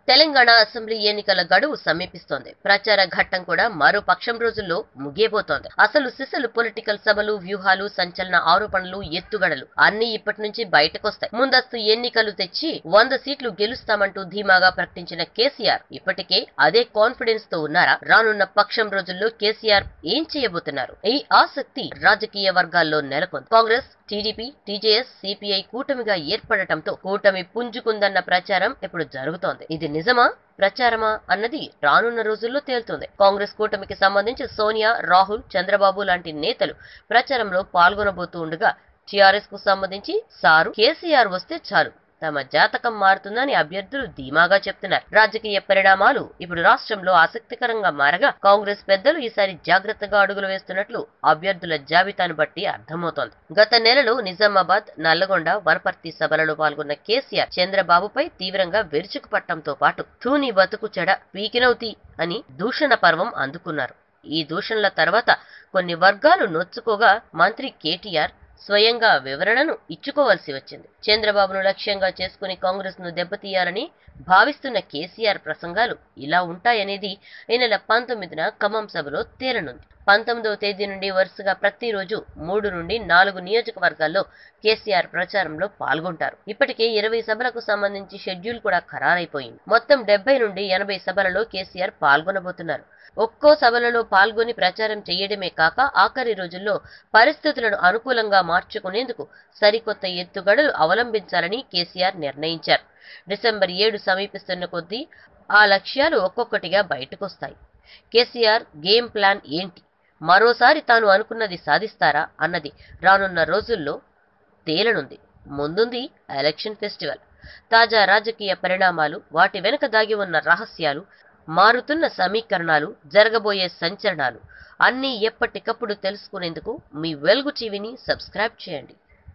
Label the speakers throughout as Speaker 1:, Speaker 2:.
Speaker 1: Telangana assembly ఎన్నికల గడువు సమీపిస్తోంది ప్రచార ఘట్టం కూడా మరో పక్షం రోజుల్లో ముగియబోతోంది అసలు సిసలు పొలిటికల్ సభలు వ్యూహాలు సంచలన ఆరోపణలు ఎత్తుగడలు అన్ని ఇప్పటి నుంచి బయటకొస్తాయి ముందస్తు ఎన్నికలు తెచ్చి వంద సీట్లు గెలుస్తామంటూ ధీమాగా ప్రకటించిన కేసీఆర్ ఇప్పటికే అదే కాన్ఫిడెన్స్ తో ఉన్నారా రానున్న పక్షం రోజుల్లో కేసీఆర్ ఏం చేయబోతున్నారు ఈ ఆసక్తి రాజకీయ వర్గాల్లో నెలకొంది కాంగ్రెస్ టీడీపీ టీజేఎస్ సిపిఐ కూటమిగా ఏర్పడటంతో కూటమి పుంజుకుందన్న ప్రచారం ఇప్పుడు జరుగుతోంది ఇది నిజమా ప్రచారమా అన్నది రానున్న రోజుల్లో తేలుతుంది కాంగ్రెస్ కూటమికి సంబంధించి సోనియా రాహుల్ చంద్రబాబు లాంటి నేతలు ప్రచారంలో పాల్గొనబోతూ ఉండగా టీఆర్ఎస్ కు సంబంధించి సారు కేసీఆర్ వస్తే చాలు తమ జాతకం మారుతుందని అభ్యర్థులు ధీమాగా చెప్తున్నారు రాజకీయ పరిణామాలు ఇప్పుడు రాష్ట్రంలో ఆసక్తికరంగా మారగా కాంగ్రెస్ పెద్దలు ఈసారి జాగ్రత్తగా అడుగులు వేస్తున్నట్లు అభ్యర్థుల జాబితాను బట్టి అర్థమవుతోంది గత నెలలో నిజామాబాద్ నల్లగొండ వనపర్తి సభలలో పాల్గొన్న కేసీఆర్ చంద్రబాబుపై తీవ్రంగా విరుచుకుపట్టంతో పాటు తూని బతుకు చెడ పీకినవుతి అని దూషణ పర్వం అందుకున్నారు ఈ దూషణల తర్వాత కొన్ని వర్గాలు నొచ్చుకోగా మంత్రి కేటీఆర్ స్వయంగా వివరణను ఇచ్చుకోవాల్సి వచ్చింది చంద్రబాబును లక్ష్యంగా చేసుకుని కాంగ్రెస్ ను దెబ్బతీయాలని భావిస్తున్న కేసీఆర్ ప్రసంగాలు ఇలా ఉంటాయనేది ఈ నెల పంతొమ్మిదిన ఖమ్మం సభలో తేలనుంది పంతొమ్మిదవ తేదీ నుండి వరుసగా ప్రతిరోజు మూడు నుండి నాలుగు నియోజకవర్గాల్లో కేసీఆర్ ప్రచారంలో పాల్గొంటారు ఇప్పటికే ఇరవై సభలకు సంబంధించి షెడ్యూల్ కూడా ఖరారైపోయింది మొత్తం డెబ్బై నుండి ఎనభై సభలలో కేసీఆర్ పాల్గొనబోతున్నారు ఒక్కో సభలలో పాల్గొని ప్రచారం చేయడమే కాక ఆఖరి రోజుల్లో పరిస్థితులను అనుకూలంగా మార్చుకునేందుకు సరికొత్త ఎత్తుగడలు అవలంబించాలని కేసీఆర్ నిర్ణయించారు డిసెంబర్ ఏడు సమీపిస్తున్న కొద్దీ ఆ లక్ష్యాలు ఒక్కొక్కటిగా బయటకొస్తాయి కేసీఆర్ గేమ్ ప్లాన్ ఏంటి మరోసారి తాను అనుకున్నది సాధిస్తారా అన్నది రానున్న రోజుల్లో తేలనుంది ముందుంది ఎలక్షన్ ఫెస్టివల్ తాజా రాజకీయ పరిణామాలు వాటి వెనుక దాగి ఉన్న రహస్యాలు మారుతున్న సమీకరణాలు జరగబోయే సంచలనాలు అన్నీ ఎప్పటికప్పుడు తెలుసుకునేందుకు మీ వెలుగు టీవీని సబ్స్క్రైబ్ చేయండి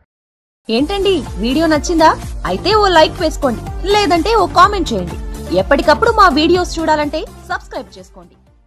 Speaker 2: ఏంటండి వీడియో నచ్చిందా అయితే ఓ లైక్ వేసుకోండి లేదంటే ఓ కామెంట్ చేయండి ఎప్పటికప్పుడు మా వీడియోస్ చూడాలంటే సబ్స్క్రైబ్ చేసుకోండి